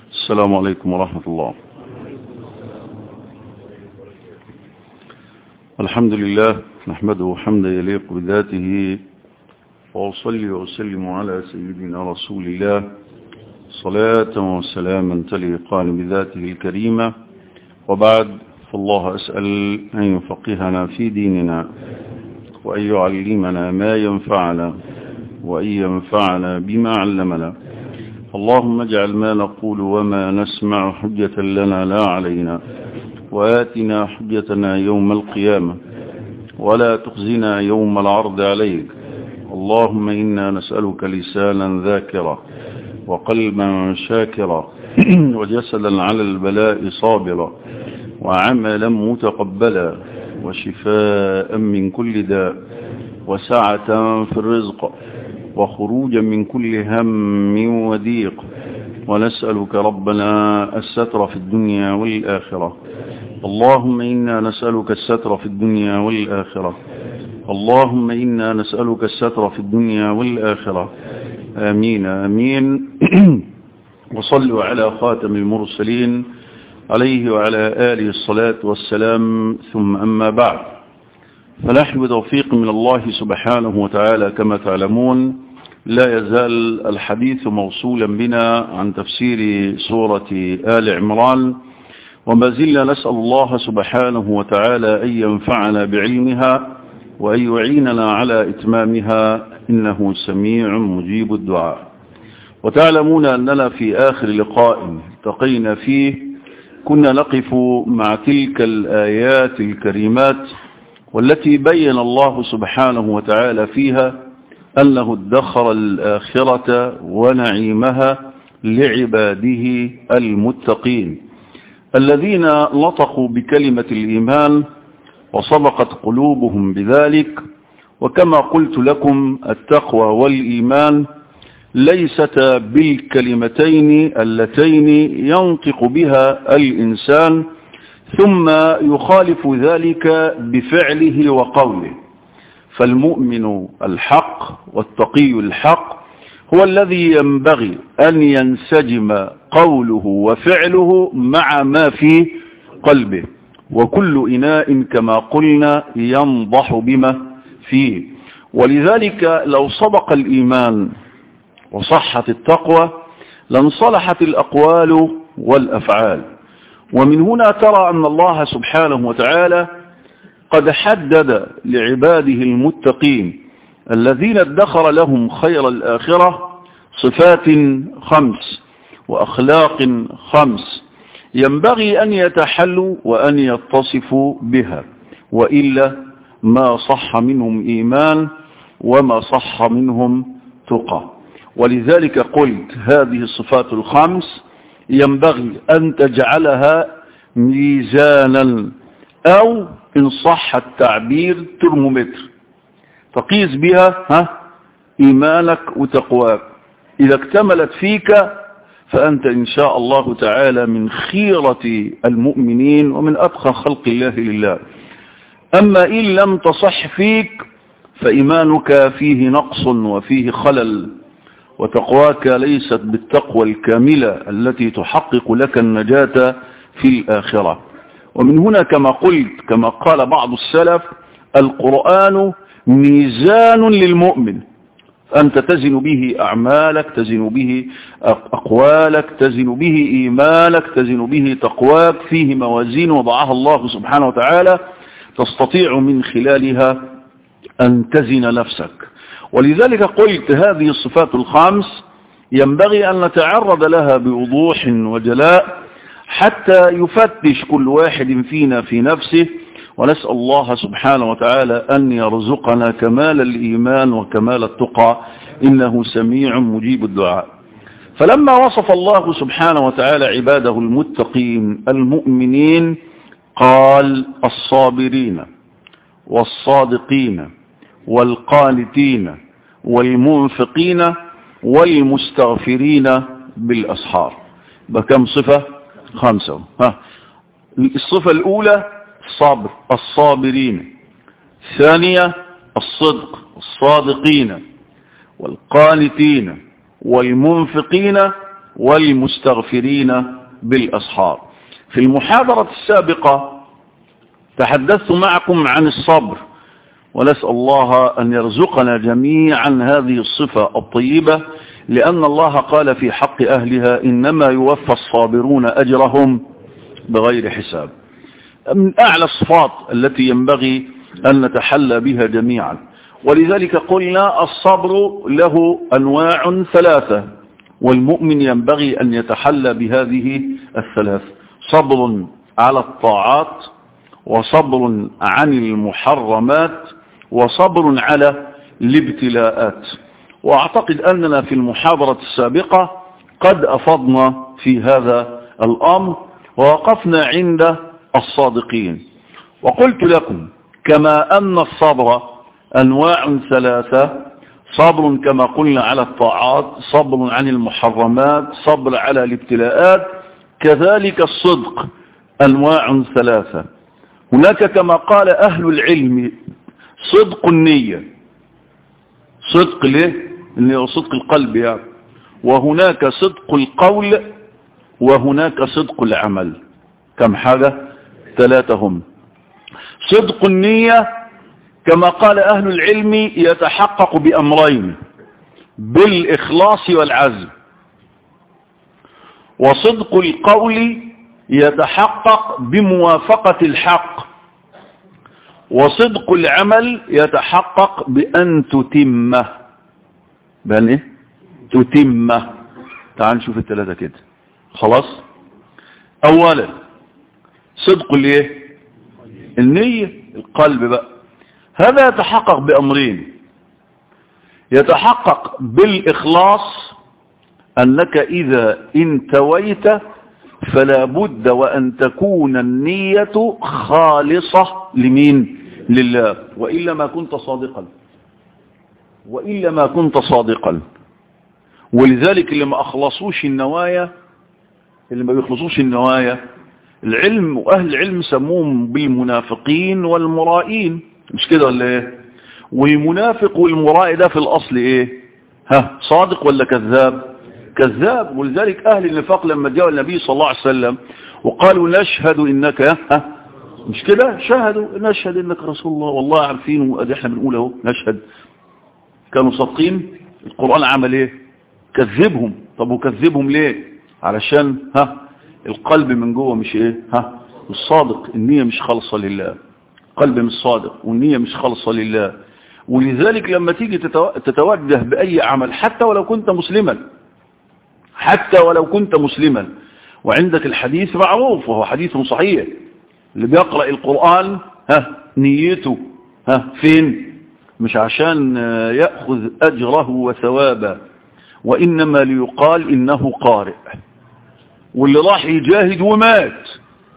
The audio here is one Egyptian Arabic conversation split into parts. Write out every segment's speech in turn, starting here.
السلام عليكم ورحمة الله الحمد لله نحمده حمدا يليق بذاته وأصلي وأسلم على سيدنا رسول الله صلاة وسلاما تليقان بذاته الكريمة وبعد فالله أسأل أن يفقهنا في ديننا وأن يعلمنا ما ينفعنا وأن ينفعنا بما علمنا اللهم اجعل ما نقول وما نسمع حجة لنا لا علينا وآتنا حجتنا يوم القيامة ولا تخزنا يوم العرض عليك اللهم إنا نسألك لسانا ذاكرا وقلبا شاكرا وجسدا على البلاء صابرا وعملا متقبلا وشفاء من كل داء وسعة في الرزق وخروجا من كل هم وضيق ونسألك ربنا الستر في الدنيا والآخرة اللهم إنا نسألك الستر في الدنيا والآخرة اللهم إنا نسألك الستر في الدنيا والآخرة آمين آمين وصلوا على خاتم المرسلين عليه وعلى آله الصلاة والسلام ثم أما بعد فنحن بتوفيق من الله سبحانه وتعالى كما تعلمون لا يزال الحديث موصولا بنا عن تفسير سورة آل عمران وما زلنا نسأل الله سبحانه وتعالى أن ينفعنا بعلمها وأن يعيننا على إتمامها إنه سميع مجيب الدعاء وتعلمون أننا في آخر لقاء التقينا فيه كنا نقف مع تلك الآيات الكريمات والتي بين الله سبحانه وتعالى فيها أنه ادخر الآخرة ونعيمها لعباده المتقين الذين نطقوا بكلمة الإيمان وصدقت قلوبهم بذلك وكما قلت لكم التقوى والإيمان ليستا بالكلمتين اللتين ينطق بها الإنسان ثم يخالف ذلك بفعله وقوله فالمؤمن الحق والتقي الحق هو الذي ينبغي أن ينسجم قوله وفعله مع ما في قلبه وكل إناء كما قلنا ينضح بما فيه ولذلك لو صدق الإيمان وصحت التقوى لانصلحت الأقوال والأفعال ومن هنا ترى أن الله سبحانه وتعالى قد حدد لعباده المتقين الذين ادخر لهم خير الآخرة صفات خمس وأخلاق خمس ينبغي أن يتحلوا وأن يتصفوا بها وإلا ما صح منهم إيمان وما صح منهم تقى ولذلك قلت هذه الصفات الخمس ينبغي أن تجعلها ميزانا أو إن صح التعبير ترمومتر تقيس بها ها إيمانك وتقواك إذا اكتملت فيك فأنت إن شاء الله تعالى من خيرة المؤمنين ومن أبخى خلق الله لله أما إن لم تصح فيك فإيمانك فيه نقص وفيه خلل وتقواك ليست بالتقوى الكاملة التي تحقق لك النجاة في الآخرة ومن هنا كما قلت كما قال بعض السلف القرآن ميزان للمؤمن أنت تزن به أعمالك تزن به أقوالك تزن به إيمانك تزن به تقواك فيه موازين وضعها الله سبحانه وتعالى تستطيع من خلالها أن تزن نفسك ولذلك قلت هذه الصفات الخمس ينبغي أن نتعرض لها بوضوح وجلاء حتى يفتش كل واحد فينا في نفسه ونسأل الله سبحانه وتعالى أن يرزقنا كمال الإيمان وكمال التقى إنه سميع مجيب الدعاء فلما وصف الله سبحانه وتعالى عباده المتقين المؤمنين قال الصابرين والصادقين والقانتين والمنفقين والمستغفرين بالأسحار بكم صفة خمسة ها الصفة الأولى الصبر الصابرين الثانية الصدق الصادقين والقانتين والمنفقين والمستغفرين بالأسحار في المحاضرة السابقة تحدثت معكم عن الصبر ونسأل الله أن يرزقنا جميعا هذه الصفة الطيبة لأن الله قال في حق أهلها إنما يوفى الصابرون أجرهم بغير حساب من أعلى الصفات التي ينبغي أن نتحلى بها جميعا ولذلك قلنا الصبر له أنواع ثلاثة والمؤمن ينبغي أن يتحلى بهذه الثلاث صبر على الطاعات وصبر عن المحرمات وصبر على الابتلاءات واعتقد اننا في المحاضرة السابقة قد افضنا في هذا الامر ووقفنا عند الصادقين وقلت لكم كما ان الصبر انواع ثلاثة صبر كما قلنا على الطاعات صبر عن المحرمات صبر على الابتلاءات كذلك الصدق انواع ثلاثة هناك كما قال اهل العلم صدق النية صدق ليه اللي هو صدق القلب يعني وهناك صدق القول وهناك صدق العمل كم حاجة ثلاثة هم صدق النية كما قال أهل العلم يتحقق بأمرين بالإخلاص والعزم وصدق القول يتحقق بموافقة الحق وصدق العمل يتحقق بأن تتمه بأن إيه؟ تتمه تعال نشوف الثلاثة كده خلاص أولا صدق الايه النية القلب بقى هذا يتحقق بأمرين يتحقق بالإخلاص أنك إذا انتويت فلا بد وأن تكون النية خالصة لمين لله وإلا ما كنت صادقا وإلا ما كنت صادقا ولذلك اللي ما أخلصوش النوايا اللي ما بيخلصوش النوايا العلم وأهل العلم سموهم بالمنافقين والمرائين مش كده ولا ايه والمنافق والمرائي ده في الأصل ايه ها صادق ولا كذاب كذاب ولذلك أهل النفاق لما جاءوا النبي صلى الله عليه وسلم وقالوا نشهد إنك ها مش كده شهدوا نشهد إنك رسول الله والله عارفين وادي احنا بنقول اهو نشهد كانوا صادقين القرآن عمل ايه كذبهم طب وكذبهم ليه علشان ها القلب من جوه مش ايه ها مش صادق النية مش خالصة لله قلب مش صادق والنية مش خالصة لله ولذلك لما تيجي تتوجه بأي عمل حتى ولو كنت مسلما حتى ولو كنت مسلما وعندك الحديث معروف وهو حديث صحيح اللي بيقرأ القرآن ها نيته ها فين مش عشان يأخذ أجره وثوابه وإنما ليقال إنه قارئ واللي راح يجاهد ومات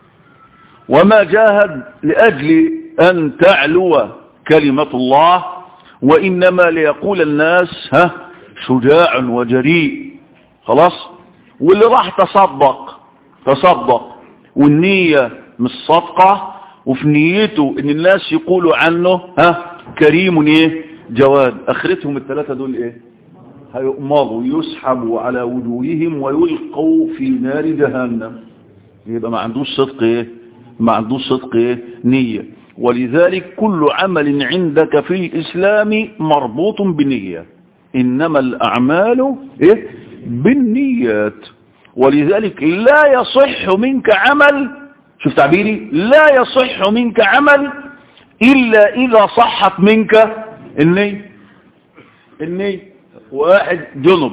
وما جاهد لأجل أن تعلو كلمة الله وإنما ليقول الناس ها شجاع وجريء خلاص واللي راح تصدق تصدق والنية مش صدقة وفي نيته ان الناس يقولوا عنه ها كريم ايه جواد اخرتهم الثلاثة دول ايه هيؤمروا يسحبوا على وجوههم ويلقوا في نار جهنم يبقى ما عندوش صدق ايه ما عندوش صدق ايه نية ولذلك كل عمل عندك في الاسلام مربوط بنية انما الاعمال ايه بالنيات ولذلك لا يصح منك عمل شوف تعبيري لا يصح منك عمل إلا إذا صحت منك النية النية واحد جنب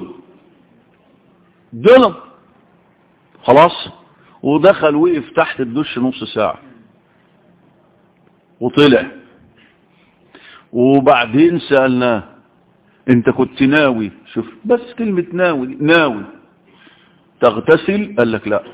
جنب خلاص ودخل وقف تحت الدش نص ساعة وطلع وبعدين سألناه انت كنت ناوي شوف بس كلمة ناوي ناوي تغتسل قال لك لا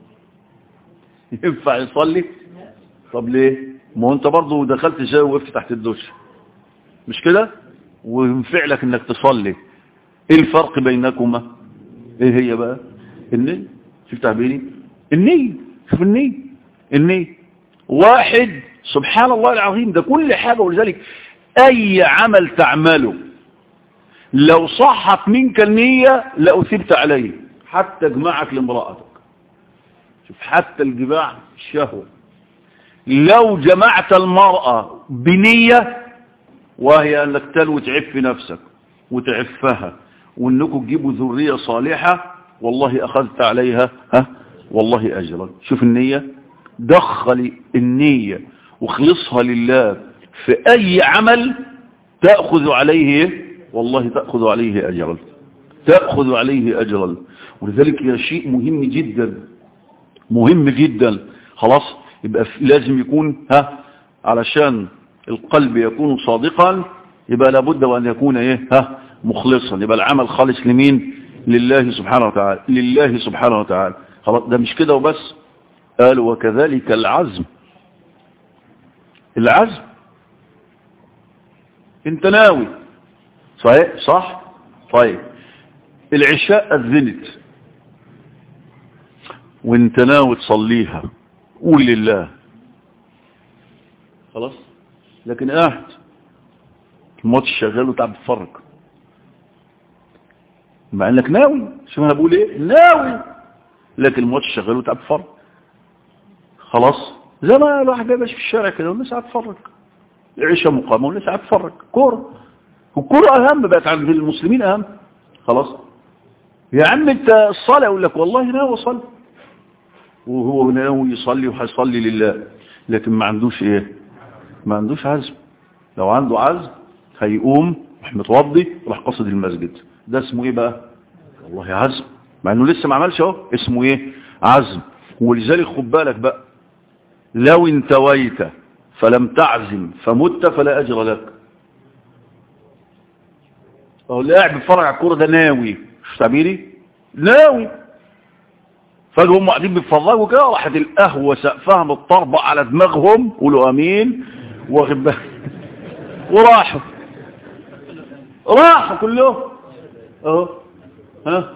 ينفع يصلي طب ليه ما هو انت برضه دخلت شاي وقفت تحت الدش مش كده وينفع لك انك تصلي ايه الفرق بينكما ايه هي بقى النية شوف تعبيري النية شوف النية النية واحد سبحان الله العظيم ده كل حاجة ولذلك اي عمل تعمله لو صحت منك النية لأثبت عليه حتى جماعك لامرأتك شوف حتى الجماع الشهوة لو جمعت المرأة بنية وهي انك تلو تعف في نفسك وتعفها وانكم تجيبوا ذرية صالحة والله اخذت عليها ها والله اجرا شوف النية دخل النية وخلصها لله في اي عمل تأخذ عليه والله تأخذ عليه اجرا تأخذ عليه اجرا ولذلك يا شيء مهم جدا مهم جدا خلاص يبقى لازم يكون ها علشان القلب يكون صادقا يبقى لابد وان يكون ايه ها مخلصا يبقى العمل خالص لمين لله سبحانه وتعالى لله سبحانه وتعالى خلاص ده مش كده وبس قال وكذلك العزم العزم انت ناوي صحيح صح طيب العشاء اذنت وانت ناوي تصليها قول لله خلاص لكن قاعد الماتش شغال وتعب تتفرج مع انك ناوي شو انا بقول ايه ناوي لكن الماتش شغال وتعب تتفرج خلاص زي ما الواحد ماشي في الشارع كده والناس قاعد تتفرج العشاء مقامه والناس قاعد تتفرج كوره والكوره اهم بقت عند المسلمين اهم خلاص يا عم انت الصلاه يقول لك والله ناوي اصلي وهو ناوي يصلي وهيصلي لله لكن ما عندوش ايه ما عندوش عزم لو عنده عزم هيقوم راح متوضي راح قصد المسجد ده اسمه ايه بقى والله عزم مع انه لسه ما عملش اهو اسمه ايه عزم ولذلك خد بالك بقى لو انتويت فلم تعزم فمت فلا اجر لك اهو اللي قاعد بيتفرج على الكوره ده ناوي مش تعبيري ناوي فجأة هم قاعدين بيتفرجوا كده راحت القهوة سقفها متطربق على دماغهم قولوا امين واخد بالك وراحوا راحوا كلهم اهو ها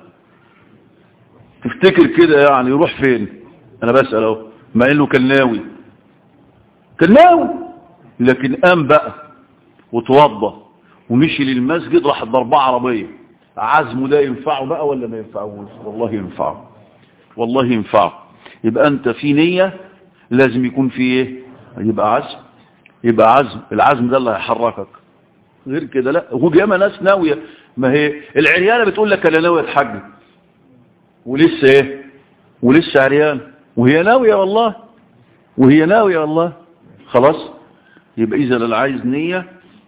تفتكر كده يعني يروح فين انا بسأل اهو مع انه كان ناوي كان ناوي لكن قام بقى وتوضى ومشي للمسجد راح ضربة عربية عزمه ده ينفعه بقى ولا ما ينفعوش والله ينفعه والله ينفعه يبقى انت في نية لازم يكون في ايه يبقى عزم يبقى عزم العزم ده اللي هيحركك غير كده لا هو ياما ناس ناوية ما هي العريانة بتقول لك انا ناوية اتحجج ولسه ايه ولسه عريان وهي ناوية والله وهي ناوية والله خلاص يبقى اذا اللي عايز نية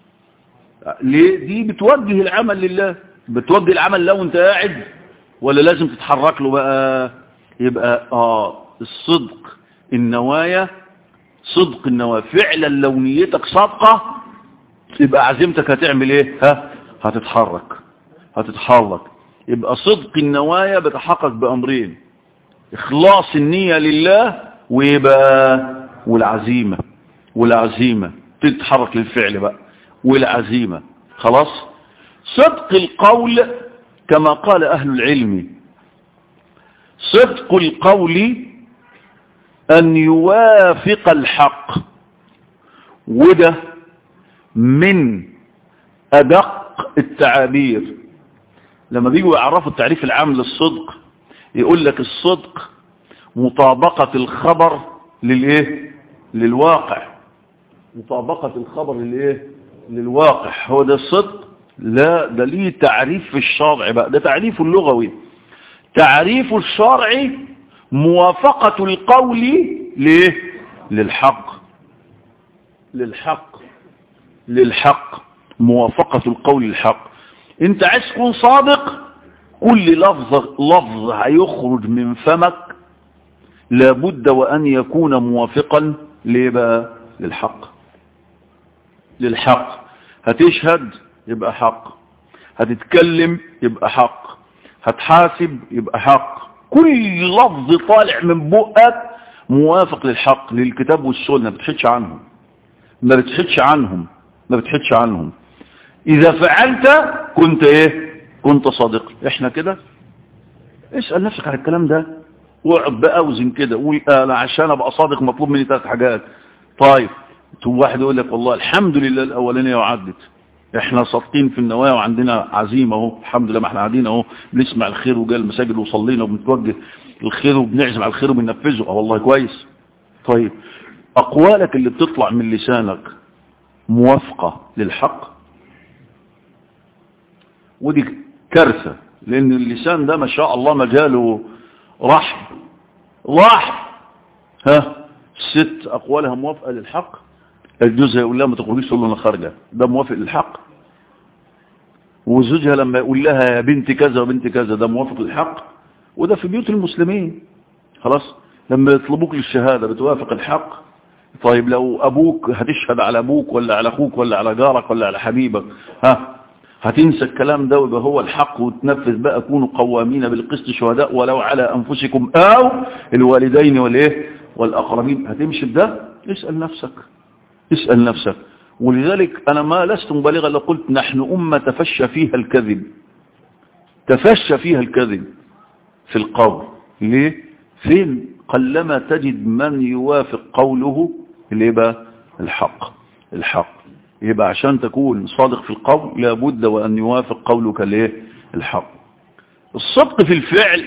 ليه دي بتوجه العمل لله بتوجه العمل لو انت قاعد ولا لازم تتحرك له بقى يبقى اه الصدق النوايا صدق النوايا فعلا لو نيتك صادقة يبقى عزيمتك هتعمل ايه ها هتتحرك هتتحرك يبقى صدق النوايا بتحقق بأمرين إخلاص النية لله ويبقى والعزيمة والعزيمة تتحرك للفعل بقى والعزيمة خلاص صدق القول كما قال أهل العلم صدق القول أن يوافق الحق وده من أدق التعابير لما بيجوا يعرفوا التعريف العام للصدق يقول لك الصدق مطابقة الخبر للايه للواقع مطابقة الخبر للايه للواقع هو ده الصدق لا ده ليه تعريف في الشرع بقى ده تعريف اللغوي تعريف الشرعي موافقة القول ليه للحق للحق للحق موافقة القول للحق انت عايز تكون صادق كل لفظ لفظ هيخرج من فمك لابد وان يكون موافقا ليه بقى للحق للحق هتشهد يبقى حق هتتكلم يبقى حق هتحاسب يبقى حق كل لفظ طالع من بقك موافق للحق للكتاب والسنة ما بتحدش عنهم ما بتحدش عنهم ما بتحدش عنهم اذا فعلت كنت ايه كنت صادق احنا كده اسأل نفسك على الكلام ده واقعد بقى اوزن كده قول انا عشان ابقى صادق مطلوب مني ثلاث حاجات طيب تو واحد يقول لك والله الحمد لله الاولانيه وعدت احنا صادقين في النوايا وعندنا عزيمة اهو الحمد لله ما احنا قاعدين اهو بنسمع الخير وجاي المساجد وصلينا وبنتوجه الخير وبنعزم على الخير وبننفذه اه والله كويس طيب اقوالك اللي بتطلع من لسانك موافقة للحق ودي كارثة لان اللسان ده ما شاء الله مجاله رحم رحم ها ست اقوالها موافقة للحق الجوزها يقول لها ما تخرجيش تقول له انا خارجه ده موافق للحق وزوجها لما يقول لها يا بنت كذا وبنت كذا ده موافق للحق وده في بيوت المسلمين خلاص لما يطلبوك للشهادة بتوافق الحق طيب لو ابوك هتشهد على ابوك ولا على اخوك ولا على جارك ولا على حبيبك ها هتنسى الكلام ده ويبقى هو الحق وتنفذ بقى كونوا قوامين بالقسط شهداء ولو على انفسكم او الوالدين والايه والاقربين هتمشي بده اسال نفسك اسال نفسك ولذلك انا ما لست مبالغا لو قلت نحن امه تفشى فيها الكذب تفشى فيها الكذب في القول ليه فين قلما تجد من يوافق قوله اللي يبقى الحق الحق يبقى عشان تكون صادق في القول لابد وأن يوافق قولك ليه الحق الصدق في الفعل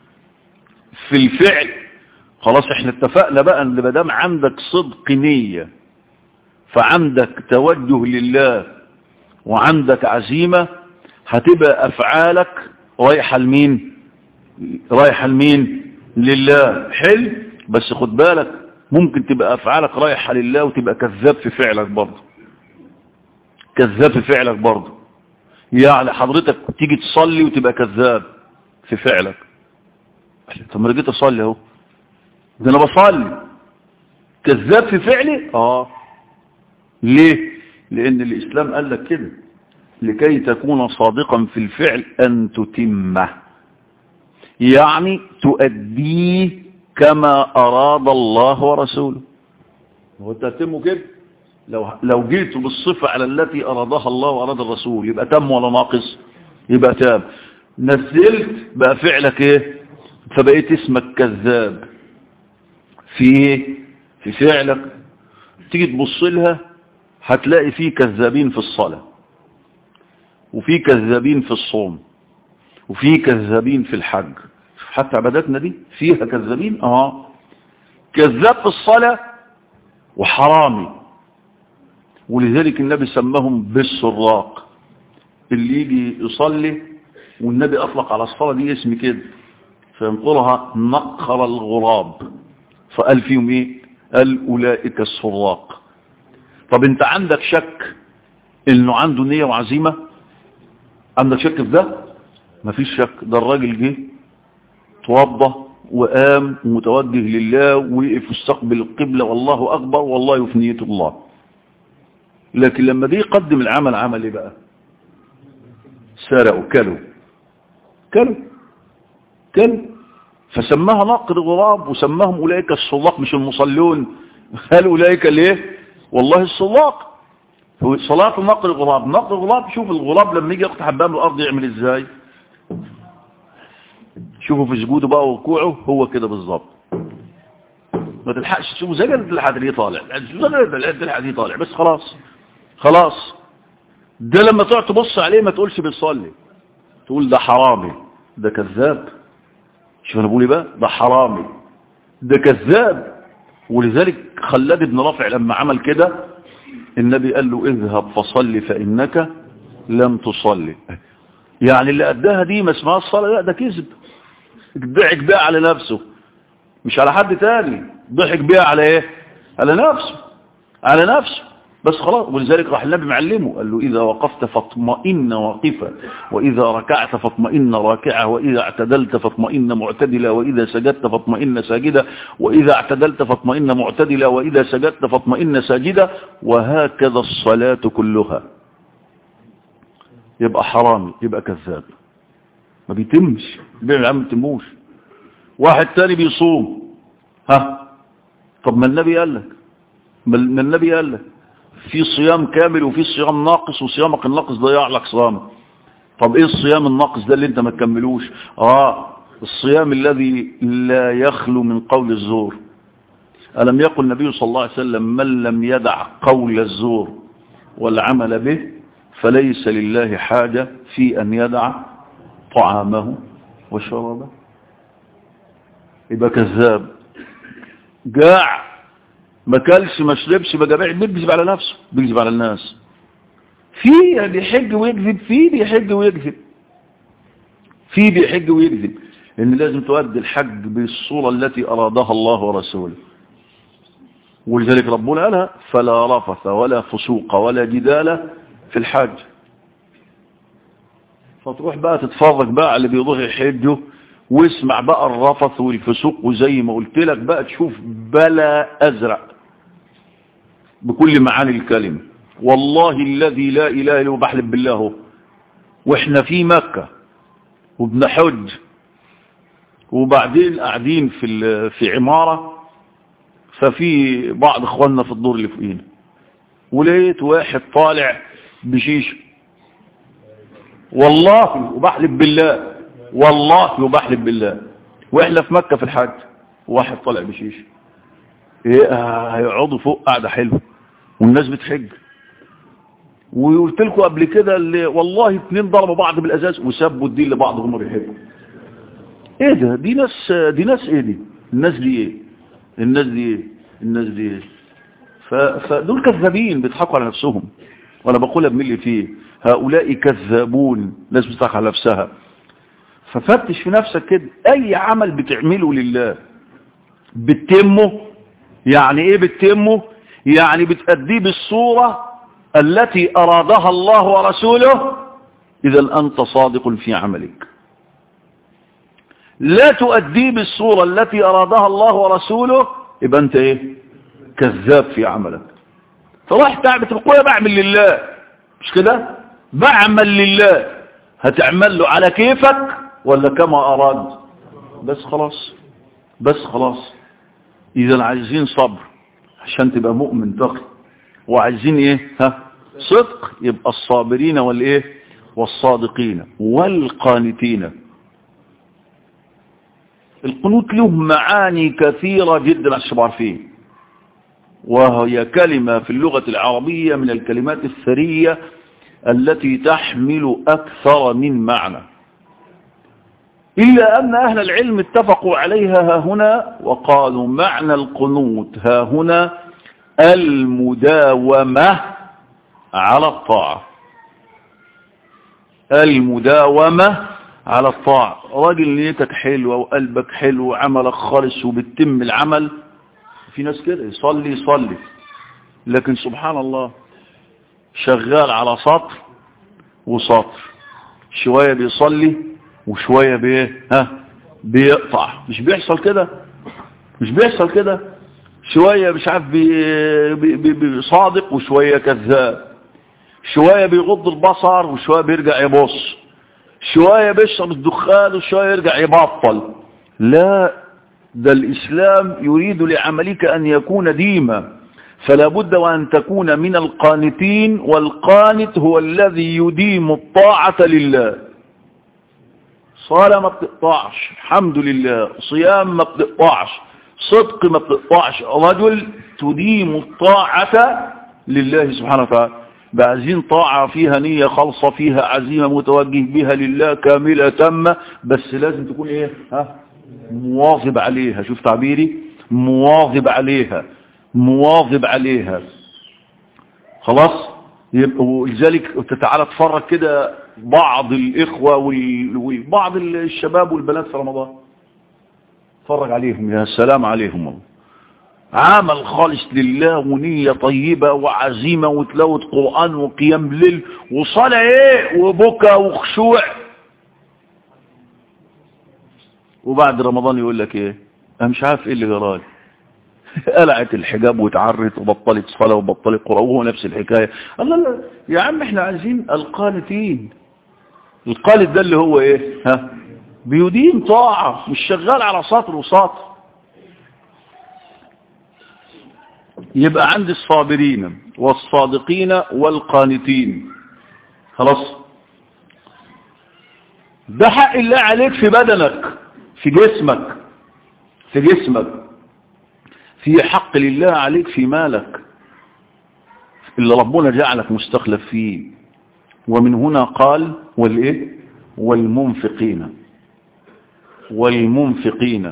في الفعل خلاص احنا اتفقنا بقى ان بدام عندك صدق نية فعندك توجه لله وعندك عزيمة هتبقى افعالك رايحة لمين رايحة لمين لله حلو بس خد بالك ممكن تبقى افعالك رايحة لله وتبقى كذاب في فعلك برضه كذاب في فعلك برضه يعني حضرتك تيجي تصلي وتبقى كذاب في فعلك طب ما جيت اصلي اهو ده انا بصلي كذاب في فعلي اه ليه لان الاسلام قال لك كده لكي تكون صادقا في الفعل ان تتمه يعني تؤديه كما اراد الله ورسوله هو تتمه كده لو لو جيت بالصفة على التي أرادها الله وأراد الرسول يبقى تم ولا ناقص يبقى تام نزلت بقى فعلك ايه فبقيت اسمك كذاب في ايه في فعلك تيجي تبص لها هتلاقي فيه كذابين في الصلاة وفي كذابين في الصوم وفي كذابين في الحج حتى عباداتنا دي فيها كذابين اه كذاب في الصلاة وحرامي ولذلك النبي سماهم بالسراق اللي يجي يصلي والنبي أطلق على الصلاة دي اسم كده فينقلها نقر الغراب فقال فيهم ايه قال أولئك السراق طب انت عندك شك انه عنده نية وعزيمة عندك شك في ده مفيش شك ده الراجل جه توضى وقام متوجه لله وقف واستقبل القبلة والله أكبر والله في نية الله لكن لما دي يقدم العمل عمل ايه بقى سرقوا كلوا كلوا كلوا فسماها نقر غراب وسماهم اولئك الصلاق مش المصلون قال اولئك ليه والله الصلاق هو صلاة نقر غراب نقر غراب شوف الغراب لما يجي يقطع حبان الارض يعمل ازاي شوفوا في سجوده بقى وركوعه هو كده بالظبط ما تلحقش تشوفه زي ما تلحق ليه طالع زي ما تلحق ليه طالع بس خلاص خلاص ده لما تقعد تبص عليه ما تقولش بيصلي تقول ده حرامي ده كذاب شوف انا بقول ايه بقى ده حرامي ده كذاب ولذلك خلاد بن رافع لما عمل كده النبي قال له اذهب فصلي فانك لم تصلي يعني اللي اداها دي ما اسمها الصلاه لا ده كذب ضحك بقى على نفسه مش على حد تاني ضحك بيها على ايه على نفسه على نفسه بس خلاص ولذلك راح النبي معلمه قال له إذا وقفت فاطمئن واقفا وإذا ركعت فاطمئن راكعة وإذا اعتدلت فاطمئن معتدلا وإذا سجدت فاطمئن ساجدا وإذا اعتدلت فاطمئن معتدلا وإذا سجدت فاطمئن ساجدا وهكذا الصلاة كلها يبقى حرامي يبقى كذاب ما بيتمش بيعمل عم بيتموش واحد تاني بيصوم ها طب ما النبي قال لك ما النبي قال لك في صيام كامل وفي صيام ناقص وصيامك الناقص ضيع لك صيام طب ايه الصيام الناقص ده اللي انت ما تكملوش اه الصيام الذي لا يخلو من قول الزور ألم يقل النبي صلى الله عليه وسلم من لم يدع قول الزور والعمل به فليس لله حاجة في أن يدع طعامه وشرابه يبقى كذاب جاع ما كلش ما شربش ما جماعي بيكذب على نفسه بيكذب على الناس في بيحج ويكذب في بيحج ويكذب في بيحج ويكذب ان لازم تؤدي الحج بالصورة التي ارادها الله ورسوله ولذلك ربنا قالها فلا رفث ولا فسوق ولا جدال في الحج فتروح بقى تتفرج بقى على اللي بيضغي حجه واسمع بقى الرفث والفسوق وزي ما قلت لك بقى تشوف بلا ازرق بكل معاني الكلمة والله الذي لا اله الا هو بحلف بالله هو. واحنا في مكة وبنحج وبعدين قاعدين في في عمارة ففي بعض اخواننا في الدور اللي فوقينا ولقيت واحد طالع بشيشه والله وبحلف بالله والله وبحلف بالله واحنا في مكة في الحج واحد طالع بشيشه ايه آه هيقعدوا فوق قاعدة حلوة والناس بتحج وقلت لكم قبل كده اللي والله اتنين ضربوا بعض بالازاز وسبوا الدين لبعض هم بيحبوا ايه ده دي ناس دي ناس ايه دي الناس دي ايه الناس دي ايه الناس دي ايه فدول كذابين بيضحكوا على نفسهم وانا بقولها بملي فيه هؤلاء كذابون ناس بتضحك على نفسها ففتش في نفسك كده اي عمل بتعمله لله بتتمه يعني ايه بتتمه يعني بتأديه بالصورة التي ارادها الله ورسوله اذا انت صادق في عملك لا تؤديه بالصورة التي ارادها الله ورسوله يبقى انت ايه كذاب في عملك فراح تعمل تقول بعمل لله مش كده بعمل لله هتعمل له على كيفك ولا كما اراد بس خلاص بس خلاص اذا عايزين صبر عشان تبقى مؤمن تقي وعايزين ايه ها صدق يبقى الصابرين والايه والصادقين والقانتين القنوت له معاني كثيرة جدا عشان عارفين وهي كلمة في اللغة العربية من الكلمات الثرية التي تحمل أكثر من معنى إلا أن أهل العلم اتفقوا عليها ها هنا وقالوا معنى القنوت ها هنا المداومة على الطاعة المداومة على الطاعة راجل نيتك حلوة وقلبك حلو وعملك خالص وبتتم العمل في ناس كده يصلي يصلي لكن سبحان الله شغال على سطر وسطر شوية بيصلي وشوية بيه ها بيقطع مش بيحصل كده مش بيحصل كده شوية مش عارف بي بي بي صادق وشوية كذاب شوية بيغض البصر وشوية بيرجع يبص شوية بيشرب الدخان وشوية يرجع يبطل لا ده الإسلام يريد لعملك أن يكون ديما فلا بد وأن تكون من القانتين والقانت هو الذي يديم الطاعة لله صلاة ما بتقطعش الحمد لله صيام ما بتقطعش صدق ما بتقطعش رجل تديم الطاعة لله سبحانه وتعالى بعزين طاعة فيها نية خالصة فيها عزيمة متوجه بها لله كاملة تامة بس لازم تكون ايه ها مواظب عليها شوف تعبيري مواظب عليها مواظب عليها خلاص يبقى ولذلك تتعالى تفرج كده بعض الإخوة وبعض الشباب والبنات في رمضان تفرج عليهم يا سلام عليهم والله عمل خالص لله ونية طيبة وعزيمة وتلاوة قرآن وقيام ليل وصلاة ايه وبكى وخشوع وبعد رمضان يقول لك ايه انا مش عارف ايه اللي جرالي قلعت الحجاب واتعرت وبطلت صلاة وبطلت قرآن وهو نفس الحكاية الله لا يا عم احنا عايزين القانتين القانت ده اللي هو ايه ها بيدين طاعة مش شغال على سطر وسطر يبقى عند الصابرين والصادقين والقانتين خلاص ده حق الله عليك في بدنك في جسمك في جسمك في حق لله عليك في مالك اللي ربنا جعلك مستخلف فيه ومن هنا قال والايه والمنفقين والمنفقين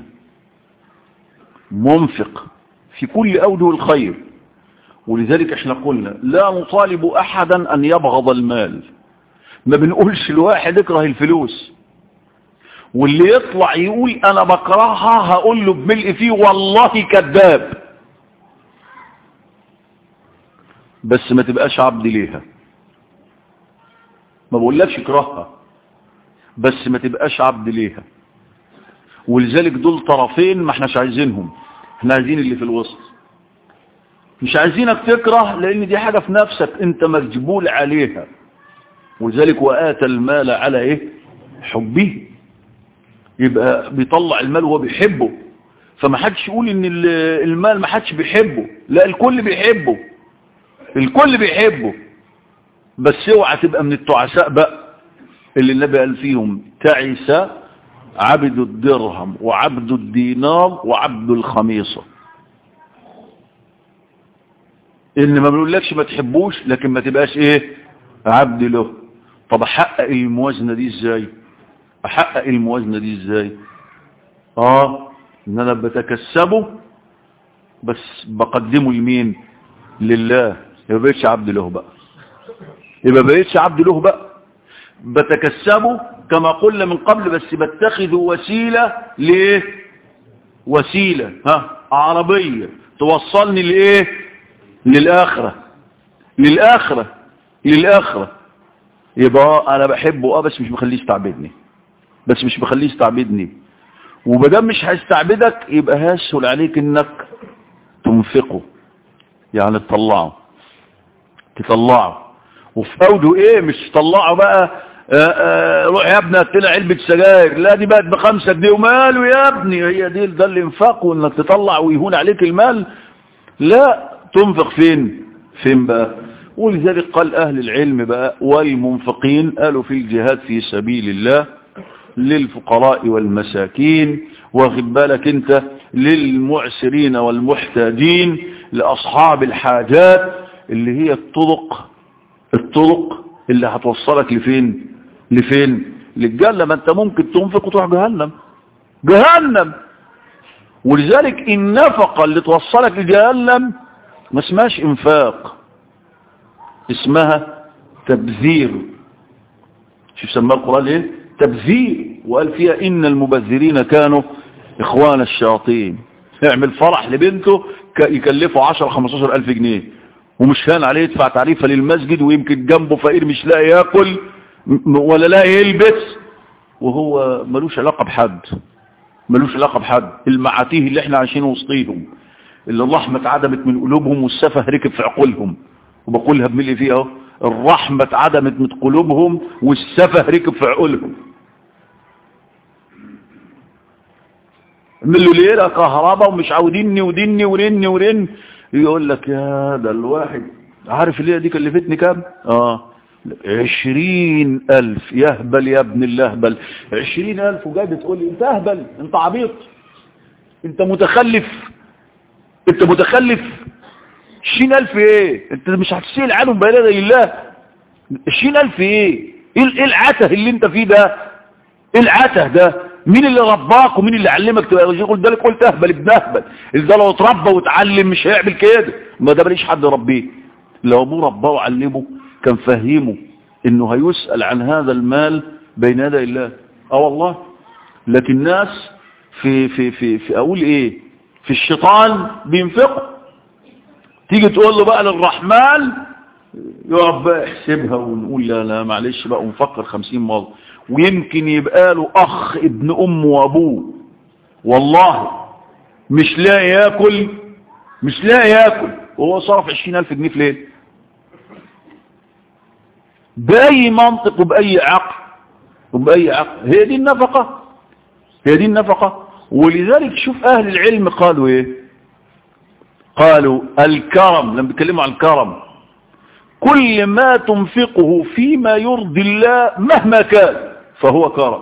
منفق في كل أوجه الخير ولذلك احنا قلنا لا نطالب أحدا أن يبغض المال ما بنقولش الواحد اكره الفلوس واللي يطلع يقول أنا بكرهها هقول له بملء فيه والله كذاب بس ما تبقاش عبد ليها ما بقولكش اكرهها بس ما تبقاش عبد ليها ولذلك دول طرفين ما احناش عايزينهم احنا عايزين اللي في الوسط مش عايزينك تكره لان دي حاجة في نفسك انت مجبول عليها ولذلك وآتى المال على ايه حبه يبقى بيطلع المال وهو بيحبه فما حدش يقول ان المال ما حدش بيحبه لا الكل بيحبه الكل بيحبه بس اوعى تبقى من التعساء بقى اللي النبي قال فيهم تعس عبد الدرهم وعبد الدينار وعبد الخميصة ان ما بنقولكش ما تحبوش لكن ما تبقاش ايه عبد له طب احقق الموازنة دي ازاي احقق الموازنة دي ازاي اه ان انا بتكسبه بس بقدمه لمين لله يبقى بقيتش عبد له بقى يبقى بقيتش عبد له بقى بتكسبه كما قلنا من قبل بس بتخذ وسيلة ليه وسيلة ها عربية توصلني لإيه للآخرة للآخرة للآخرة يبقى أنا بحبه اه بس مش بخليه يستعبدني بس مش بخليه يستعبدني ومادام مش هيستعبدك يبقى هيسهل عليك انك تنفقه يعني تطلعه تطلعه وفي اوده ايه مش تطلعه بقى آآ آآ روح يا ابني هاتلنا علبة سجاير لا دي بقت بخمسة جنيه وماله يا ابني هي دي ده الانفاق وانك تطلع ويهون عليك المال لا تنفق فين فين بقى ولذلك قال اهل العلم بقى والمنفقين قالوا في الجهاد في سبيل الله للفقراء والمساكين واخد بالك انت للمعسرين والمحتاجين لاصحاب الحاجات اللي هي الطرق الطرق اللي هتوصلك لفين لفين للجنة ما انت ممكن تنفق وتروح جهنم جهنم ولذلك النفقة اللي توصلك لجهنم ما اسمهاش انفاق اسمها تبذير شوف سماه القرآن ايه تبذير وقال فيها ان المبذرين كانوا اخوان الشياطين يعمل فرح لبنته يكلفه 10 15 الف جنيه ومش هان عليه يدفع تعريفة للمسجد ويمكن جنبه فقير مش لاقي ياكل ولا لاقي يلبس وهو ملوش علاقة بحد ملوش علاقة بحد المعاتيه اللي احنا عايشين وسطيهم اللي الرحمة اتعدمت من قلوبهم والسفه ركب في عقولهم وبقولها بملي فيها اهو الرحمة اتعدمت من قلوبهم والسفه ركب في عقولهم من له ليلة كهرباء ومش عاوديني ودني ورن ورن يقول لك يا ده الواحد عارف الليلة دي كلفتني كام اه عشرين الف يهبل يا ابن اللهبل عشرين الف وجاي بتقول لي انت اهبل انت عبيط انت متخلف انت متخلف عشرين الف ايه انت مش هتسيل عنهم بين يدي الله عشرين الف ايه ايه العته اللي انت فيه ده ايه العته ده مين اللي رباك ومين اللي علمك تبقى يقول ده قلت اهبل ابن اهبل ده لو اتربى واتعلم مش هيعمل كده ما ده ماليش حد يربيه لو ابوه رباه وعلمه كان فهمه انه هيسأل عن هذا المال بين يدي الله اه والله لكن الناس في في في في اقول ايه في الشيطان بينفقوا تيجي تقول له بقى للرحمن يقعد بقى يحسبها ونقول لا لا معلش بقى ونفكر خمسين مرة ويمكن يبقى له اخ ابن امه وابوه والله مش لاقي ياكل مش لاقي ياكل وهو صرف عشرين الف جنيه في ليل بأي منطق وبأي عقل وبأي عقل هي دي النفقة هي دي النفقة ولذلك شوف أهل العلم قالوا إيه قالوا الكرم لما بيتكلموا عن الكرم كل ما تنفقه فيما يرضي الله مهما كان فهو كرم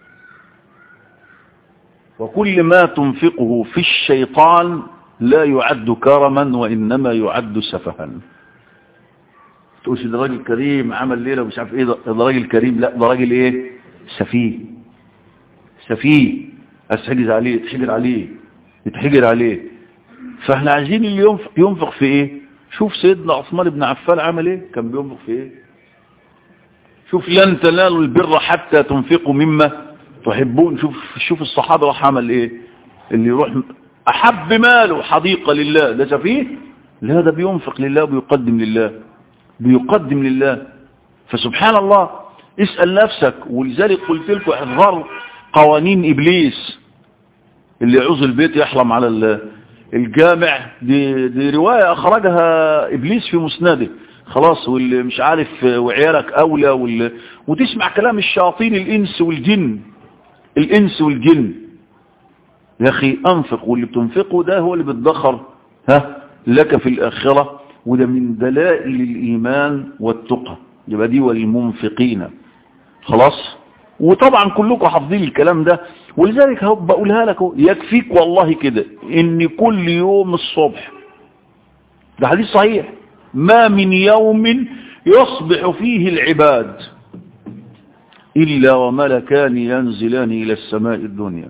وكل ما تنفقه في الشيطان لا يعد كرما وإنما يعد سفها تقولش ده راجل كريم عمل ليلة ومش عارف ايه ده, ده راجل كريم لا ده راجل ايه سفيه سفيه استحجز عليه يتحجر عليه يتحجر عليه فاحنا عايزين اللي ينفق, ينفق في ايه شوف سيدنا عثمان بن عفان عمل ايه كان بينفق في ايه شوف لن تنالوا البر حتى تنفقوا مما تحبون شوف شوف الصحابة راح عمل ايه اللي يروح احب ماله حديقة لله ده سفيه لا ده بينفق لله وبيقدم لله بيقدم لله فسبحان الله اسأل نفسك ولذلك قلت لكم احذروا قوانين ابليس اللي يعوز البيت يحرم على الجامع دي, دي رواية اخرجها ابليس في مسنده خلاص واللي مش عارف وعيالك اولى واللي وتسمع كلام الشياطين الانس والجن الانس والجن يا اخي انفق واللي بتنفقه ده هو اللي بتدخر ها لك في الاخرة وده من دلائل الايمان والتقى يبقى دي والمنفقين خلاص وطبعا كلكم حافظين الكلام ده ولذلك بقولها لك يكفيك والله كده ان كل يوم الصبح ده حديث صحيح ما من يوم يصبح فيه العباد إلا وملكان ينزلان إلى السماء الدنيا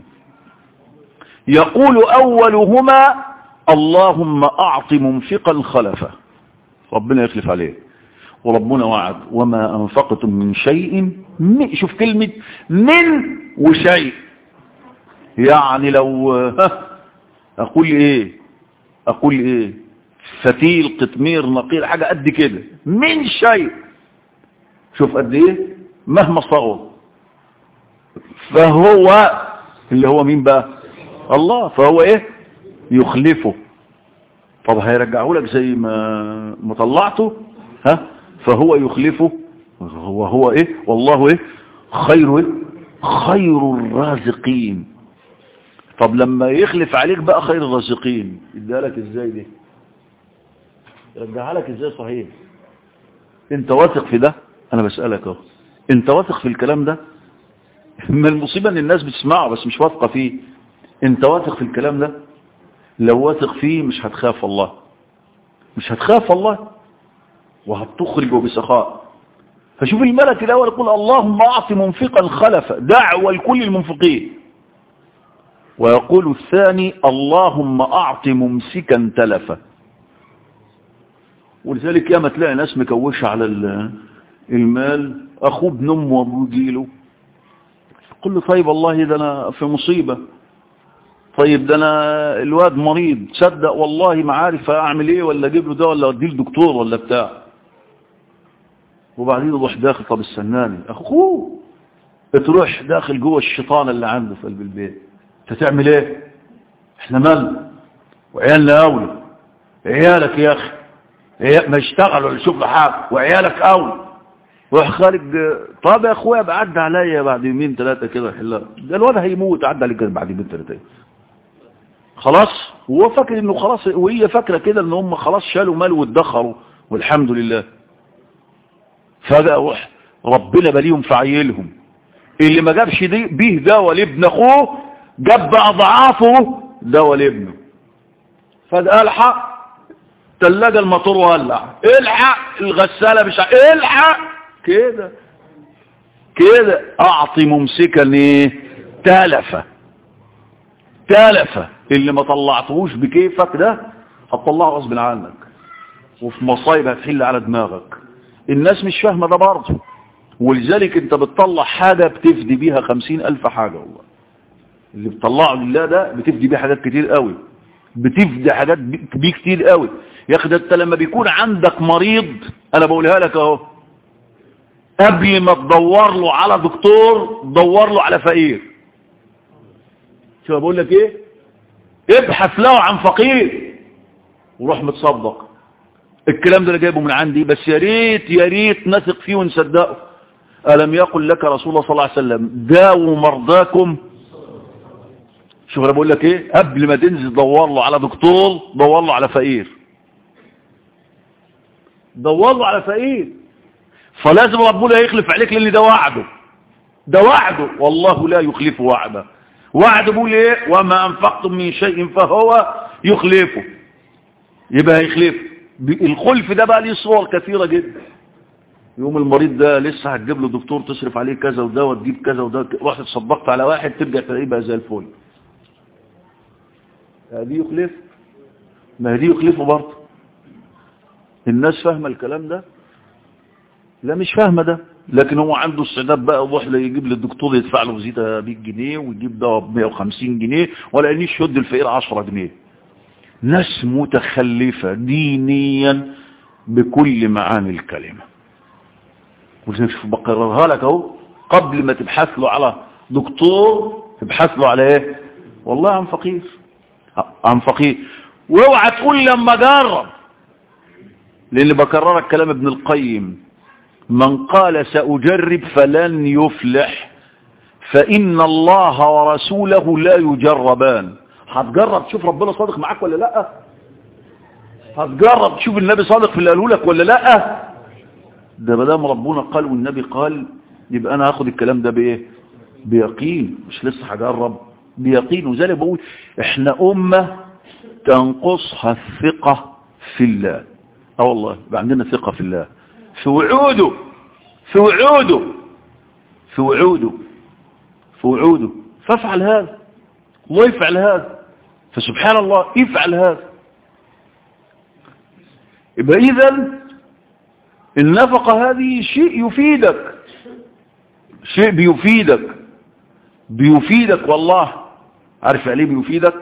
يقول أولهما اللهم أعط منفقا خلفه ربنا يخلف عليه وربنا وعد وما أنفقتم من شيء من شوف كلمة من وشيء يعني لو أقول إيه أقول إيه فتيل قطمير نقير حاجة قد كده من شيء شوف قد إيه مهما صغر فهو اللي هو مين بقى الله فهو إيه يخلفه طب هيرجعه لك زي ما مطلعته ها فهو يخلفه هو هو ايه والله ايه خير ايه خير الرازقين طب لما يخلف عليك بقى خير الرازقين يديها لك ازاي دي يرجعها لك ازاي صحيح انت واثق في ده انا بسألك اهو انت واثق في الكلام ده ما المصيبة ان الناس بتسمعه بس مش واثقة فيه انت واثق في الكلام ده لو واثق فيه مش هتخاف الله مش هتخاف الله وهتخرج بسخاء فشوف الملك الأول يقول اللهم أعط منفقا خلفا دعوة لكل المنفقين ويقول الثاني اللهم أعط ممسكا تلفا ولذلك ياما تلاقي ناس مكوشة على المال أخوه ابن أمه وأبوه جيله قل له طيب والله ده أنا في مصيبة طيب ده أنا الواد مريض تصدق والله ما عارف أعمل إيه ولا أجيب له ده ولا أديه لدكتور ولا بتاع وبعدين يروح داخل طب السناني اخوه تروح داخل جوه الشيطان اللي عنده في قلب البيت انت تعمل ايه احنا مالنا وعيالنا اولى عيالك يا اخي ما يشتغلوا ولا يشوفوا حاجه وعيالك اولى روح خارج طب يا اخويا بعد عليا بعد يومين ثلاثه كده حلال ده الواد هيموت عدى عليك بعد يومين ثلاثه خلاص هو فاكر انه خلاص وهي فاكره كده ان هم خلاص شالوا مال وادخروا والحمد لله فجأة روح ربنا بليهم في عيلهم اللي ما جابش دي بيه دواء لابن اخوه جاب اضعافه دواء لابنه فجأة الحق تلاجة الموتور ولع الحق الغسالة مش الحق كده كده اعطي ممسكا ايه تلفة تلفة اللي ما طلعتهوش بكيفك ده هتطلعه غصب عنك وفي مصايب هتحل على دماغك الناس مش فاهمة ده برضه ولذلك انت بتطلع حاجة بتفدي بيها خمسين الف حاجة والله اللي بتطلعه لله ده بتفدي بيه حاجات كتير قوي بتفدي حاجات بيه كتير قوي يا اخي ده انت لما بيكون عندك مريض انا بقولها لك اهو قبل ما تدور له على دكتور دور له على فقير شو بقول لك ايه ابحث له عن فقير وروح متصدق الكلام ده اللي جايبه من عندي بس يا ريت يا ريت نثق فيه ونصدقه ألم يقل لك رسول الله صلى الله عليه وسلم داووا مرضاكم شوف انا بقول لك ايه قبل ما تنزل دور له على دكتور دور له على فقير دور له على فقير فلازم ربنا يخلف عليك لان ده وعده ده وعده والله لا يخلف وعده وعد بيقول ايه وما انفقتم من شيء فهو يخلفه يبقى هيخلفه الخلف ده بقى ليه صور كثيرة جدا يوم المريض ده لسه هتجيب له دكتور تصرف عليه كذا وده وتجيب كذا وده رحت تصدقت على واحد ترجع تلاقيه بقى زي الفل هذه يخلف ما هذه يخلفه برضه الناس فاهمه الكلام ده لا مش فاهمه ده لكن هو عنده استعداد بقى يروح يجيب للدكتور يدفع له فيزيتا 100 جنيه ويجيب ده ب 150 جنيه ولا انيش يشد الفقير 10 جنيه ناس متخلفه دينيا بكل معاني الكلمه بقررها لك اهو قبل ما تبحث له على دكتور تبحث له على ايه والله عن فقير عن فقير واوعى تقول لما جرب لان بكررك كلام ابن القيم من قال سأجرب فلن يفلح فإن الله ورسوله لا يجربان هتجرب تشوف ربنا صادق معاك ولا لا هتجرب تشوف النبي صادق في اللي قاله لك ولا لا ده مدام ربنا قال والنبي قال يبقى انا هاخد الكلام ده بايه بيقين مش لسه هجرب بيقين وذلك بقول احنا امه تنقصها الثقه في الله اه والله يبقى عندنا ثقه في الله في وعوده في وعوده في وعوده في وعوده فافعل هذا الله يفعل هذا فسبحان الله يفعل هذا يبقى اذا النفقة هذه شيء يفيدك شيء بيفيدك بيفيدك والله عارف عليه بيفيدك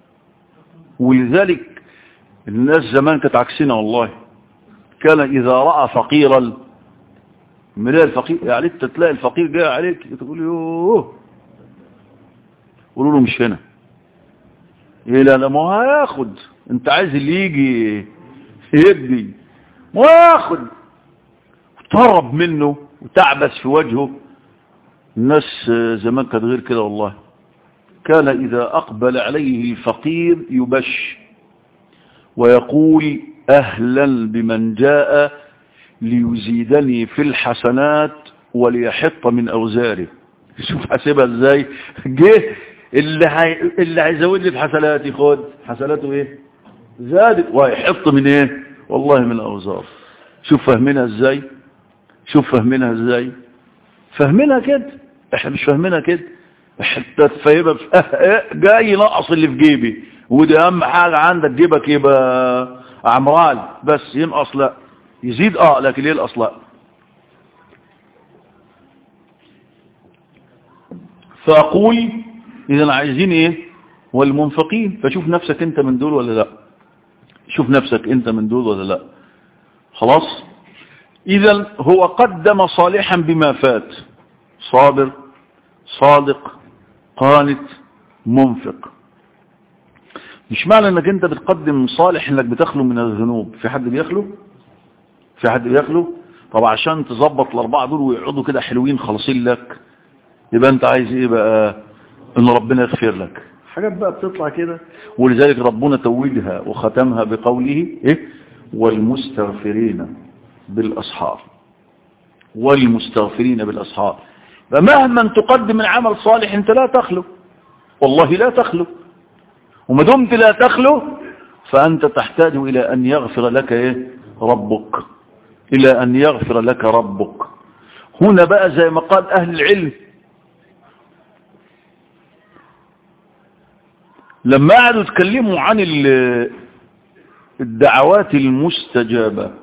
ولذلك الناس زمان كانت عكسنا والله كان إذا رأى فقيرا ملاقي الفقير يعني انت تلاقي الفقير جاي عليك تقول يوه قولوا له مش هنا ايه لا لا ما هياخد انت عايز اللي يجي يدي ما ياخد تهرب منه وتعبس في وجهه الناس زمان كانت غير كده والله كان إذا أقبل عليه الفقير يبش ويقول أهلا بمن جاء ليزيدني في الحسنات وليحط من أوزاره شوف حاسبها ازاي جه اللي هي... اللي هيزود لي في حسناتي خد حسناته ايه زادت وهيحط من ايه والله من الاوزار شوف فاهمينها ازاي شوف فاهمينها ازاي فاهمينها كده احنا مش فاهمينها كده حتى تفهمها جاي نقص اللي في جيبي ودي اهم حاجة عندك جيبك يبقى عمران بس ينقص لا يزيد اه لكن ينقص لا فاقول اذا عايزين ايه والمنفقين فشوف نفسك انت من دول ولا لا شوف نفسك انت من دول ولا لا خلاص اذا هو قدم صالحا بما فات صابر صادق قانت منفق مش معنى انك انت بتقدم صالح انك بتخلو من الذنوب في حد بيخلو في حد بيخلو طب عشان تظبط الاربعه دول ويقعدوا كده حلوين خالصين لك يبقى انت عايز ايه بقى ان ربنا يغفر لك حاجات بقى بتطلع كده ولذلك ربنا توجها وختمها بقوله ايه والمستغفرين بالاسحار والمستغفرين بالاسحار فمهما تقدم من عمل صالح انت لا تخلو والله لا تخلو وما دمت لا تخلو فأنت تحتاج إلى أن يغفر لك إيه؟ ربك إلى أن يغفر لك ربك هنا بقى زي ما قال أهل العلم لما قعدوا يتكلموا عن الدعوات المستجابة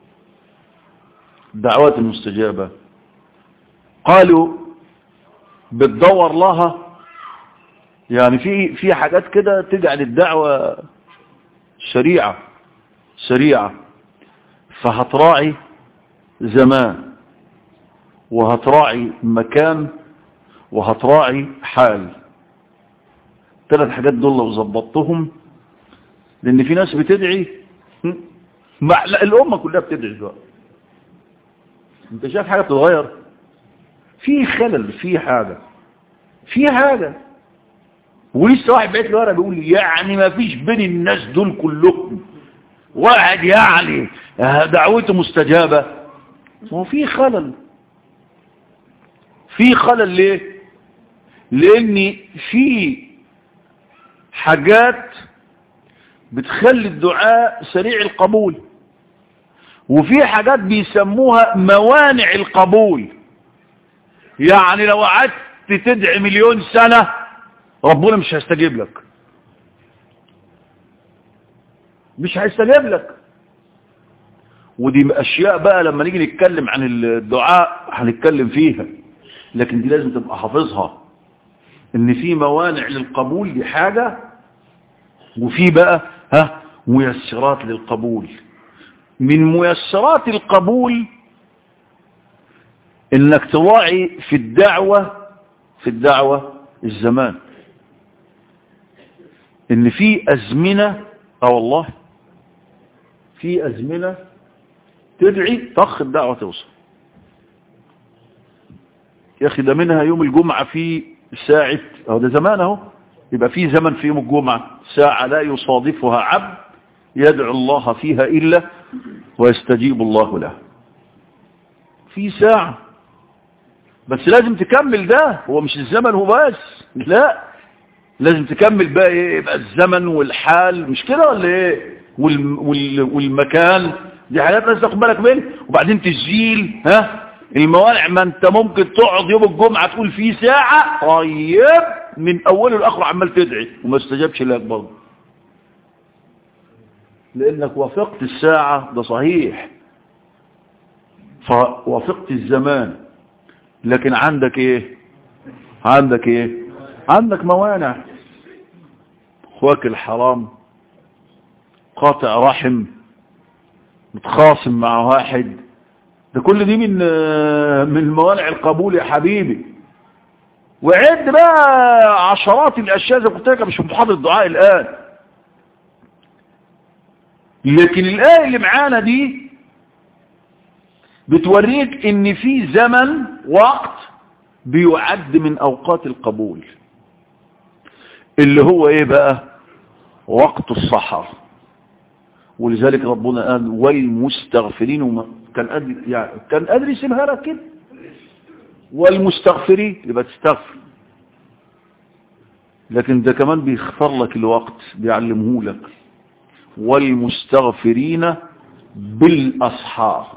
الدعوات المستجابة قالوا بتدور لها يعني في في حاجات كده تجعل الدعوة سريعة سريعة فهتراعي زمان وهتراعي مكان وهتراعي حال ثلاث حاجات دول لو ظبطتهم لان في ناس بتدعي مع لا الامه كلها بتدعي دلوقتي انت شايف حاجه بتتغير في خلل في حاجه في حاجه ولسه واحد بعت لي ورقه بيقول لي يعني ما فيش بين الناس دول كلهم واحد يعني دعوته مستجابه هو في خلل في خلل ليه لان في حاجات بتخلي الدعاء سريع القبول وفي حاجات بيسموها موانع القبول يعني لو قعدت تدعي مليون سنة ربنا مش هيستجيب لك مش هيستجيب لك ودي اشياء بقى لما نيجي نتكلم عن الدعاء هنتكلم فيها لكن دي لازم تبقى حافظها ان في موانع للقبول دي حاجة وفي بقى ها ميسرات للقبول من ميسرات القبول انك تراعي في الدعوة في الدعوة الزمان ان في ازمنة اه والله في ازمنة تدعي طخ الدعوة توصل يا اخي ده منها يوم الجمعة في ساعة اهو ده زمان اهو يبقى في زمن في يوم الجمعة ساعة لا يصادفها عبد يدعو الله فيها إلا ويستجيب الله له في ساعة بس لازم تكمل ده هو مش الزمن هو بس لا لازم تكمل بقى ايه يبقى الزمن والحال مش كده ولا ايه وال وال والمكان دي حاجات لازم تاخد بالك منها وبعدين تسجيل ها الموانع ما انت ممكن تقعد يوم الجمعة تقول فيه ساعة طيب من اوله لاخره عمال تدعي وما استجابش لك برضه لانك وافقت الساعة ده صحيح فوافقت الزمان لكن عندك ايه عندك ايه عندك موانع اخواك الحرام قاطع رحم متخاصم مع واحد ده كل دي من من موانع القبول يا حبيبي وعد بقى عشرات الاشياء زي قلت لك مش في محاضره الدعاء الان لكن الايه اللي معانا دي بتوريك ان في زمن وقت بيعد من اوقات القبول اللي هو ايه بقى وقت الصحر ولذلك ربنا قال والمستغفرين وما كان قادر يعني كان قادر يسيبها لك كده والمستغفرين يبقى تستغفر لكن ده كمان بيختار لك الوقت بيعلمه لك والمستغفرين بالأسحار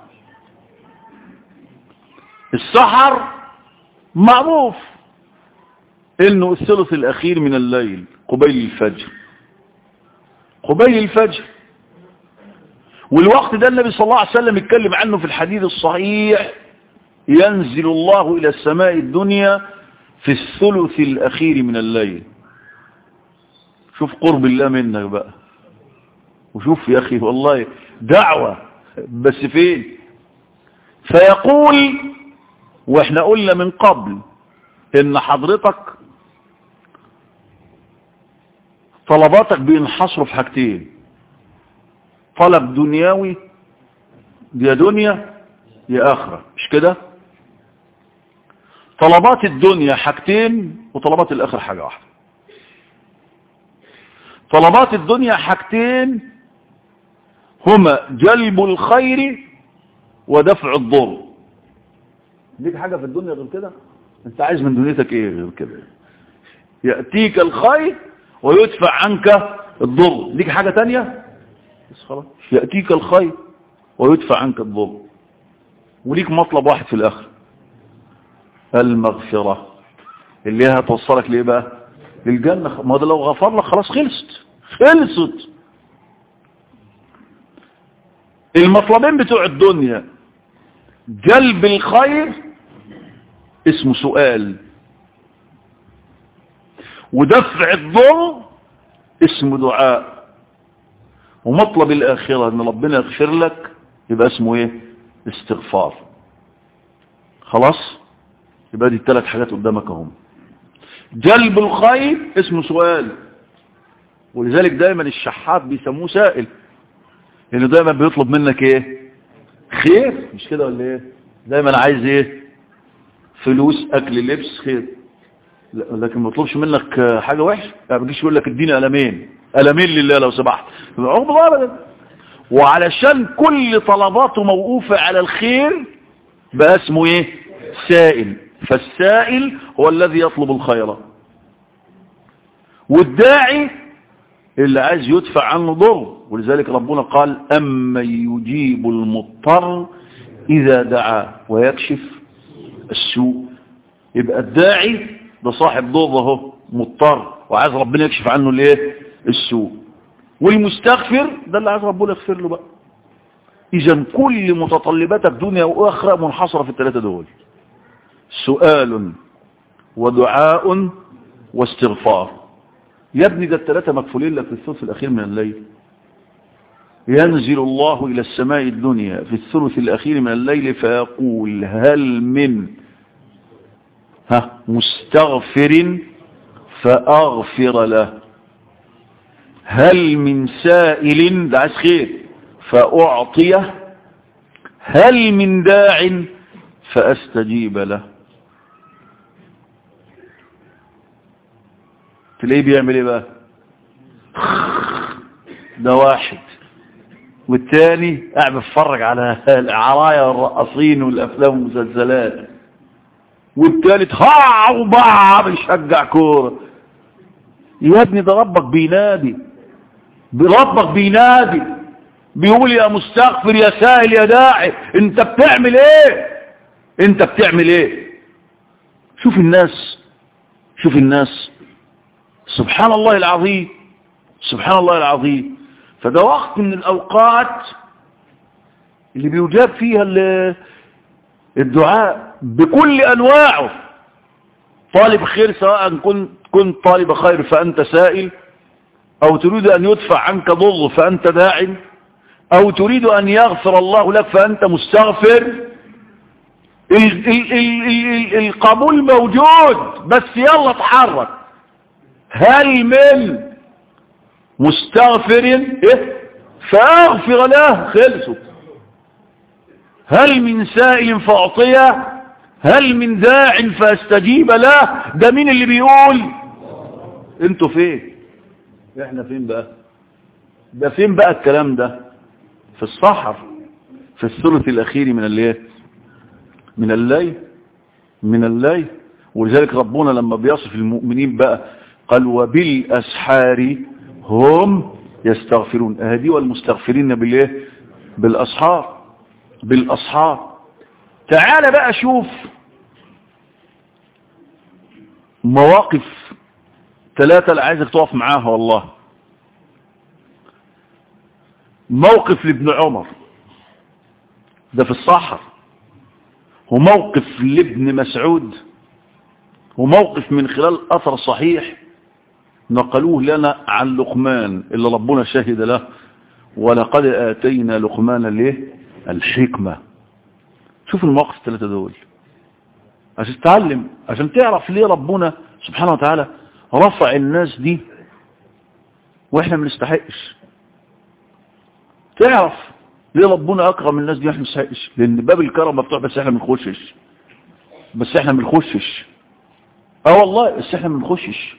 السحر معروف انه الثلث الاخير من الليل قبيل الفجر قبيل الفجر والوقت ده النبي صلى الله عليه وسلم اتكلم عنه في الحديث الصحيح ينزل الله الى السماء الدنيا في الثلث الاخير من الليل شوف قرب الله منك بقى وشوف يا اخي والله دعوة بس فين فيقول واحنا قلنا من قبل ان حضرتك طلباتك بينحصروا في حاجتين طلب دنيوي يا دنيا يا اخرة مش كده طلبات الدنيا حاجتين وطلبات الاخرة حاجة واحدة طلبات الدنيا حاجتين هما جلب الخير ودفع الضر ليك حاجة في الدنيا غير كده انت عايز من دنيتك ايه غير كده يأتيك الخير ويدفع عنك الضر ليك حاجة تانية بس خلاص يأتيك الخير ويدفع عنك الضر وليك مطلب واحد في الاخر المغفرة اللي هي هتوصلك ليه بقى للجنة ما ده لو غفر لك خلاص خلصت خلصت المطلبين بتوع الدنيا جلب الخير اسمه سؤال ودفع الضر اسمه دعاء ومطلب الآخرة ان ربنا يغفر لك يبقى اسمه ايه استغفار خلاص يبقى دي الثلاث حاجات قدامك اهم جلب الخير اسمه سؤال ولذلك دايما الشحات بيسموه سائل لانه دايما بيطلب منك ايه خير مش كده ولا ايه دايما عايز ايه فلوس اكل لبس خير لكن ما يطلبش منك حاجة وحشة ما بيجيش يقول لك اديني قلمين قلمين لله لو سمحت ابدا وعلشان كل طلباته موقوفة على الخير بقى اسمه ايه سائل فالسائل هو الذي يطلب الخير والداعي اللي عايز يدفع عنه ضر ولذلك ربنا قال أما يجيب المضطر إذا دعا ويكشف السوء يبقى الداعي ده صاحب ضر اهو مضطر وعايز ربنا يكشف عنه الايه السوء والمستغفر ده اللي عايز ربنا يغفر له بقى اذا كل متطلباتك دنيا واخره منحصره في الثلاثه دول سؤال ودعاء واستغفار يا ابني ده الثلاثه مكفولين لك في الثلث الاخير من الليل ينزل الله الى السماء الدنيا في الثلث الاخير من الليل فيقول هل من ها مستغفر فأغفر له هل من سائل ده عايز خير فأعطيه هل من داع فأستجيب له تلاقيه بيعمل ايه بقى ده واحد والتاني قاعد بيتفرج على العرايا والرقصين والافلام والمسلسلات والتالت ها وبع بيشجع كوره يا ابني ده ربك بينادي ربك بينادي بيقول يا مستغفر يا سائل يا داعي انت بتعمل ايه انت بتعمل ايه شوف الناس شوف الناس سبحان الله العظيم سبحان الله العظيم فده وقت من الاوقات اللي بيجاب فيها الدعاء بكل انواعه طالب خير سواء كنت كنت طالب خير فانت سائل او تريد ان يدفع عنك ضر فانت داع او تريد ان يغفر الله لك فانت مستغفر ال ال ال ال القبول موجود بس يلا اتحرك هل من مستغفر إيه؟ فاغفر له خلصوا هل من سائل فاعطيه هل من داع فاستجيب له ده مين اللي بيقول انتوا فين احنا فين بقى ده فين بقى الكلام ده في الصحر في الثلث الاخير من الليل من الليل من الليل ولذلك ربنا لما بيصف المؤمنين بقى قال وبالاسحار هم يستغفرون اهدي والمستغفرين بالايه بالاسحار بالاسحار تعال بقى شوف مواقف ثلاثة اللي عايزك تقف معاها والله موقف لابن عمر ده في الصحر وموقف لابن مسعود وموقف من خلال أثر صحيح نقلوه لنا عن لقمان اللي ربنا شهد له ولقد آتينا لقمان ليه الحكمة شوف المواقف الثلاثة دول عشان تتعلم عشان تعرف ليه ربنا سبحانه وتعالى رفع الناس دي واحنا ما نستحقش تعرف ليه ربنا اكرم الناس دي واحنا ما نستحقش لان باب الكرم مفتوح بس احنا ما بنخشش بس احنا ما بنخشش اه والله بس احنا ما بنخشش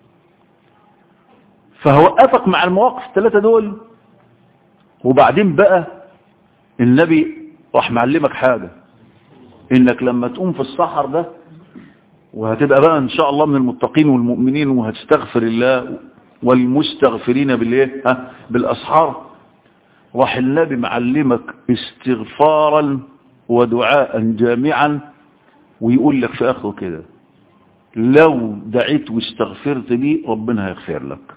فهوقفك مع المواقف الثلاثه دول وبعدين بقى النبي راح معلمك حاجه انك لما تقوم في السحر ده وهتبقى بقى ان شاء الله من المتقين والمؤمنين وهتستغفر الله والمستغفرين بالايه ها بالاسحار راح النبي معلمك استغفارا ودعاء جامعا ويقول لك في اخره كده لو دعيت واستغفرت لي ربنا هيغفر لك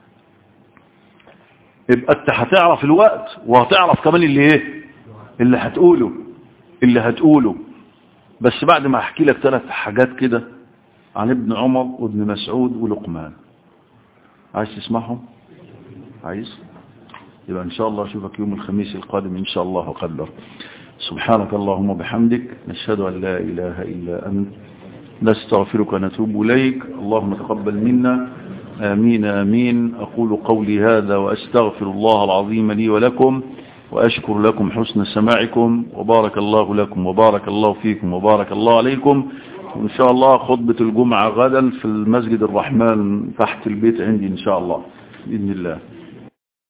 يبقى انت هتعرف الوقت وهتعرف كمان اللي ايه اللي هتقوله اللي هتقوله بس بعد ما احكي لك ثلاث حاجات كده عن ابن عمر وابن مسعود ولقمان عايز تسمعهم عايز يبقى ان شاء الله اشوفك يوم الخميس القادم ان شاء الله وقدر سبحانك اللهم وبحمدك نشهد ان لا اله الا انت نستغفرك ونتوب اليك اللهم تقبل منا امين امين اقول قولي هذا واستغفر الله العظيم لي ولكم وأشكر لكم حسن سماعكم وبارك الله لكم وبارك الله فيكم وبارك الله عليكم وإن شاء الله خطبة الجمعة غدا في المسجد الرحمن تحت البيت عندي إن شاء الله بإذن الله